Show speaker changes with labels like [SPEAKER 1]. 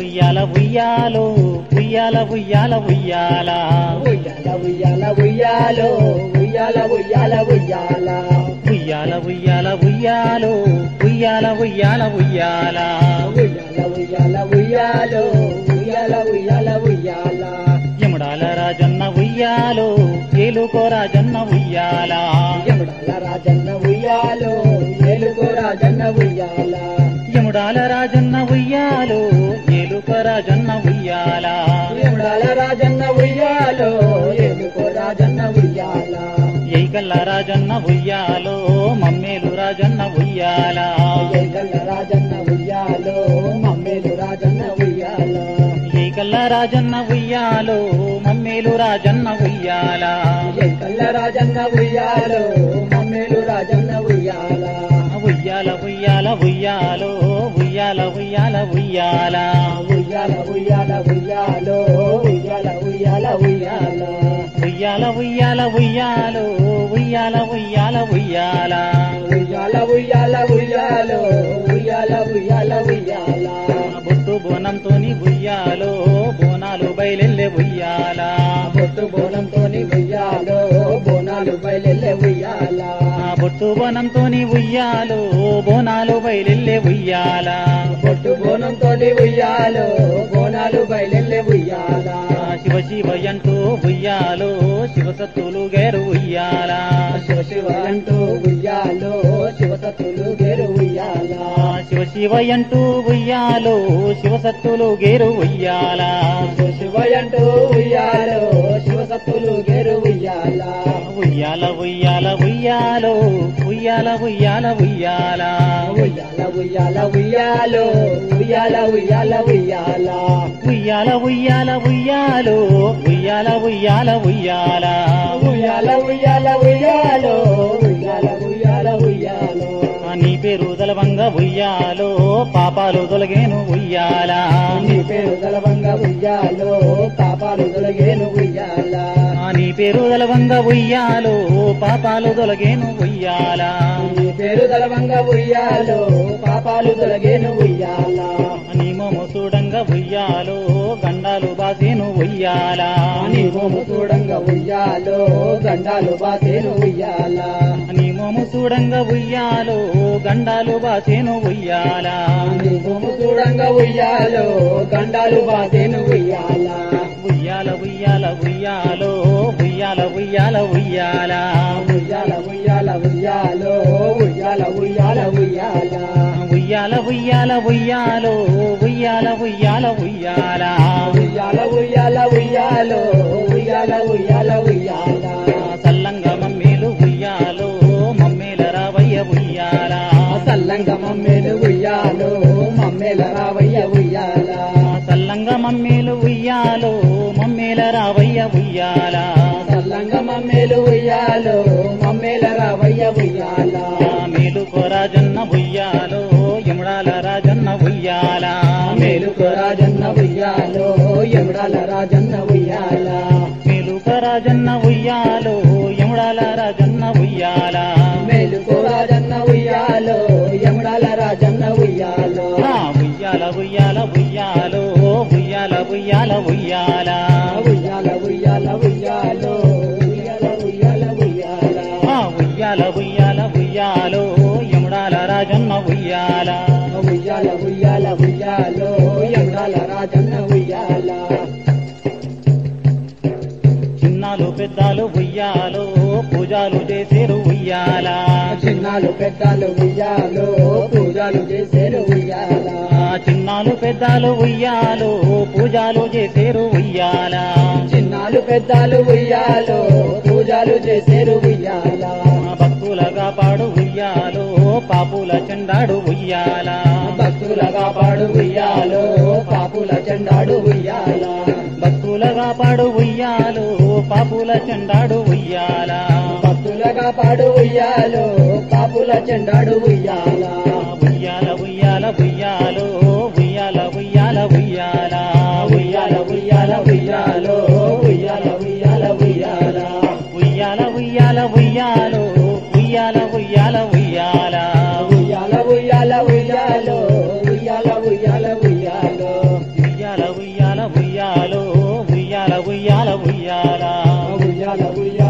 [SPEAKER 1] ఉయ్యాల ఉయ్యాలో ఉయ్యాల ఉయ్యాల ఉయ్యాల
[SPEAKER 2] ఉయ్యాల ఉయ్యాల ఉయ్యాలో ఉయ్యాల ఉయ్యాల ఉయ్యాల
[SPEAKER 1] ఉయ్యాల ఉయ్యాల ఉయ్యాలో ఉయ్యాల ఉయ్యాల ఉయ్యాల
[SPEAKER 2] ఉయ్యాల ఉయ్యాల ఉయ్యాలో ఉయ్యాల ఉయ్యాల ఉయ్యాల
[SPEAKER 1] యముడాల రాజన్న ఉయ్యాలో ఏలుకో రాజన్న ఉయ్యాల
[SPEAKER 2] యముడాల రాజన్న ఉయ్యాలో ఏలుకో రాజన్న ఉయ్యాల
[SPEAKER 1] యముడాల రాజన్న ఉయ్యాలో ఏలుకో రాజన్న ఉయ్యాల
[SPEAKER 2] యముడాల రాజన్న ఉయ్యాలో ఏలుకో రాజన్న ఉయ్యాల
[SPEAKER 1] ఎయికల్ల రాజన్న ఉయ్యాలో మమ్మేలు రాజన్న ఉయ్యాల
[SPEAKER 2] ఏగల్ల రాజన్న ఉయ్యాలో మమ్మేలు రాజన్న ఉయ్యాల
[SPEAKER 1] ఏకల్ల రాజన్న ఉయ్యాలో మమ్మేలు రాజన్న ఉయ్యాల
[SPEAKER 2] ఏగల్ల రాజన్న ఉయ్యాలో మమ్మేలు రాజన్న ఉయ్యాల
[SPEAKER 1] ఉయ్యాల ఉయ్యాల ఉయ్యాలో ఉయ్యాల ఉయ్యాల ఉయ్యాల
[SPEAKER 2] ఉయ్యాల ఉయ్యాల ఉయ్యాలో ఉయ్యాల ఉయ్యాల ఉయ్యాల
[SPEAKER 1] ఉయ్యాల ఉయ్యాల ఉయ్యాలో ఉయ్యాల ఉయ్యాల ఉయ్యాల
[SPEAKER 2] ఉయ్యాల ఉయ్యాల ఉయ్యాలో ఉయ్యాల ఉయ్యాల ఉయ్యాల
[SPEAKER 1] బొట్టు బోనంతోని ఉయ్యాలో బోనాలు బయలెల్లె ఉయ్యాల
[SPEAKER 2] బొట్టు బోనంతోని ఉయ్యాలో బోనాలు బయలెల్లె ఉయ్యాల
[SPEAKER 1] బొట్టు బోనంతోని ఉయ్యాలో బోనాలు బయలెల్లె ఉయ్యాల
[SPEAKER 2] బొట్టు బోనంతోని ఉయ్యాలో బోనాలు బయలెల్లె ఉయ్యాల
[SPEAKER 1] శివ శివ అంటూ ఉయ్యాలో శివసత్తులు గేరు ఉయ్యాల
[SPEAKER 2] శివ శివ అంటూ ఉయ్యాలో శివసత్తులు గేరు ఉయ్యాల
[SPEAKER 1] శివ శివ అంటూ ఉయ్యాలో శివసత్తులు గేరు ఉయ్యాల
[SPEAKER 2] శివ శివ అంటూ ఉయ్యాలో శివసత్తులు గేరు ఉయ్యాల
[SPEAKER 1] ఉయ్యాల ఉయ్యాల ఉయ్యాలో ఉయ్యాల ఉయ్యాల ఉయ్యాల
[SPEAKER 2] ఉయ్యాల ఉయ్యాల ఉయ్యాలో ఉయ్యాల ఉయ్యాల ఉయ్యాల
[SPEAKER 1] ఉయ్యాల ఉయ్యాల ఉయ్యాలో ఉయ్యాల ఉయ్యాల ఉయ్యాల
[SPEAKER 2] ఉయ్యాల ఉయ్యాల ఉయ్యాలో ఉయ్యాల ఉయ్యాల ఉయ్యాలో
[SPEAKER 1] నీ పేరు దలవంగ ఉయ్యాలో పాపాలు తొలగేను ఉయ్యాల
[SPEAKER 2] నీ పేరు గలవంగ ఉయ్యాలో పాపాలు తొలగేను ఉయ్యాల
[SPEAKER 1] నీ పేరు దలవంగ ఉయ్యాలో పాపాలు తొలగేను ఉయ్యాల
[SPEAKER 2] నీ పేరు గలవంగ ఉయ్యాలో పాపాలు తొలగేను ఉయ్యాల
[SPEAKER 1] నీ మోము చూడంగ ఉయ్యాలో గండాలు బాసేను ఉయ్యాల
[SPEAKER 2] నీ మోము చూడంగ ఉయ్యాలో గండాలు బాసేను ఉయ్యాల
[SPEAKER 1] నీ మోము చూడంగ ఉయ్యాలో గండాలు బాసేను ఉయ్యాల
[SPEAKER 2] నీ మోము చూడంగ ఉయ్యాలో గండాలు బాసేను ఉయ్యాల
[SPEAKER 1] ఉయ్యాల ఉయ్యాల ఉయ్యాలో ఉయ్యాల ఉయ్యాల ఉయ్యాల
[SPEAKER 2] ఉయ్యాల ఉయ్యాల ఉయ్యాలో ఉయ్యాల ఉయ్యాల ఉయ్యాల
[SPEAKER 1] ఉయ్యాల ఉయ్యాల ఉయ్యాలో ఉయ్యాల ఉయ్యాల ఉయ్యాల
[SPEAKER 2] ఉయ్యాల ఉయ్యాల ఉయ్యాలో ఉయ్యాల ఉయ్యాల ఉయ్యాల
[SPEAKER 1] సల్లంగ మమ్మీలు ఉయ్యాలో మమ్మీల రావయ్య ఉయ్యాల
[SPEAKER 2] సల్లంగ మమ్మేలు ఉయ్యాలో మమ్మేల రావయ్య ఉయ్యాల
[SPEAKER 1] సల్లంగ మమ్మీలు ఉయ్యాలో మమ్మీల రావయ్య ఉయ్యాల
[SPEAKER 2] సల్లంగ మమ్మేలు ఉయ్యాలో మమ్మేల రావయ్య ఉయ్యాల
[SPEAKER 1] మేలుకో రాజన్న ఉయ్యాలో యముడాల రాజన్న ఉయ్యాల
[SPEAKER 2] మేలుకో రాజన్న ఉయ్యాలో యముడాల రాజన్న ఉయ్యాల
[SPEAKER 1] మేలుకో రాజన్న ఉయ్యాలో యముడాల రాజన్న ఉయ్యాల
[SPEAKER 2] మేలుకో రాజన్న ఉయ్యాలో యముడాల రాజన్న ఉయ్యాలో
[SPEAKER 1] ఆ ఉయ్యాల ఉయ్యాల ఉయ్యాలో ఉయ్యాల ఉయ్యాల ఉయ్యాల
[SPEAKER 2] ఉయ్యాల ఉయ్యాల ఉయ్యాలో ఉయ్యాల ఉయ్యాల ఉయ్యాల
[SPEAKER 1] ఆ ఉయ్యాల ఉయ్యాల ఉయ్యాలో యముడాల రాజన్న ఉయ్యాల
[SPEAKER 2] ఉయ్యాల ఉయ్యాల ఉయ్యాలో యముడాల రాజన్న ఉయ్యాల
[SPEAKER 1] చిన్నాలు పెద్దాలు ఉయ్యాలో పూజలు చేసేరు ఉయ్యాల
[SPEAKER 2] చిన్నాలు పెద్దలు ఉయ్యాలో పూజలు చేసేరు ఉయ్యాల
[SPEAKER 1] ఆ చిన్నాలు పెద్దాలు ఉయ్యాలో పూజలు చేసేరు ఉయ్యాల
[SPEAKER 2] చిన్నాలు పెద్దలు ఉయ్యాలో పూజలు చేసేరు ఉయ్యాల
[SPEAKER 1] ఆ భక్తులగా పాడు ఉయ్యాలో పాపుల చెండాడు ఉయ్యాల
[SPEAKER 2] భక్తులగా పాడు ఉయ్యాలో పాపుల చెండాడు ఉయ్యాల
[SPEAKER 1] భక్తులగా పాడు ఉయ్యాలో పాపుల చెండాడు ఉయ్యాల
[SPEAKER 2] భక్తులగా పాడు ఉయ్యాలో పాపుల చెండాడు ఉయ్యాల
[SPEAKER 1] ఉయ్యాల ఉయ్యాల ఉయ్యాలో ఉయ్యాల ఉయ్యాల ఉయ్యాల
[SPEAKER 2] ఉయ్యాల ఉయ్యాల ఉయ్యాలో ఉయ్యాల ఉయ్యాల ఉయ్యాల
[SPEAKER 1] ఉయ్యాల ఉయ్యాల ఉయ్యాలో ఉయ్యాల ఉయ్యాల ఉయ్యాల
[SPEAKER 2] ఉయ్యాల ఉయ్యాల ఉయ్యాలో ఉయ్యాల ఉయ్యాల ఉయ్యాలో ఉయ్యాల ఉయ్యాల